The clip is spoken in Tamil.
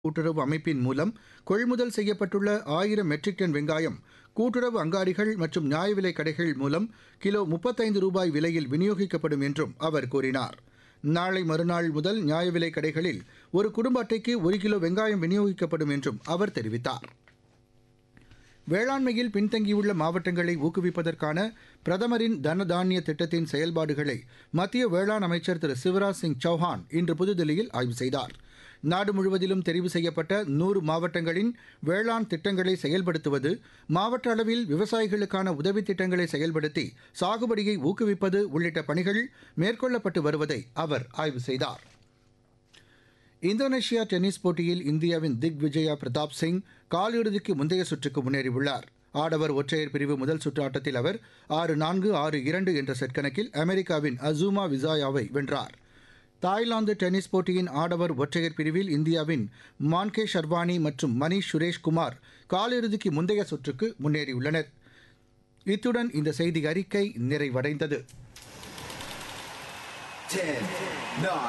கூட்டுறவு அமைப்பின் மூலம் கொள்முதல் செய்யப்பட்டுள்ள ஆயிரம் மெட்ரிக் டன் வெங்காயம் கூட்டுறவு அங்காடிகள் மற்றும் நியாய விலைக் கடைகள் மூலம் கிலோ முப்பத்தைந்து ரூபாய் விலையில் விநியோகிக்கப்படும் என்றும் அவர் கூறினார் நாளை மறுநாள் முதல் நியாய விலைக் கடைகளில் ஒரு குடும்ப அட்டைக்கு ஒரு கிலோ வெங்காயம் விநியோகிக்கப்படும் என்றும் அவர் தெரிவித்தார் வேளாண்மையில் பின்தங்கியுள்ள மாவட்டங்களை ஊக்குவிப்பதற்கான பிரதமரின் தனதானிய திட்டத்தின் செயல்பாடுகளை மத்திய வேளாண் அமைச்சர் திரு சிவராஜ் சிங் சௌஹான் இன்று புதுதில்லியில் ஆய்வு செய்தார் நாடு முழுவதிலும் தெரிவு செய்யப்பட்ட நூறு மாவட்டங்களின் வேளாண் திட்டங்களை செயல்படுத்துவது மாவட்ட அளவில் விவசாயிகளுக்கான உதவித் திட்டங்களை செயல்படுத்தி சாகுபடியை ஊக்குவிப்பது உள்ளிட்ட பணிகள் மேற்கொள்ளப்பட்டு வருவதை அவர் ஆய்வு செய்தார் இந்தோனேஷியா டென்னிஸ் போட்டியில் இந்தியாவின் திக் விஜயா பிரதாப் சிங் காலிறுதிக்கு முந்தைய சுற்றுக்கு முன்னேறியுள்ளார் ஆடவர் ஒற்றையர் பிரிவு முதல் சுற்று ஆட்டத்தில் அவர் ஆறு நான்கு ஆறு இரண்டு என்ற செட் கணக்கில் அமெரிக்காவின் அசூமா விசாயாவை வென்றார் தாய்லாந்து டென்னிஸ் போட்டியின் ஆடவர் ஒற்றையர் பிரிவில் இந்தியாவின் மான்கே ஷர்வானி மற்றும் மணீஷ் சுரேஷ் குமார் காலிறுதிக்கு முந்தைய சுற்றுக்கு முன்னேறியுள்ளனர் இத்துடன் இந்த செய்தி அறிக்கை நிறைவடைந்தது 10, 9,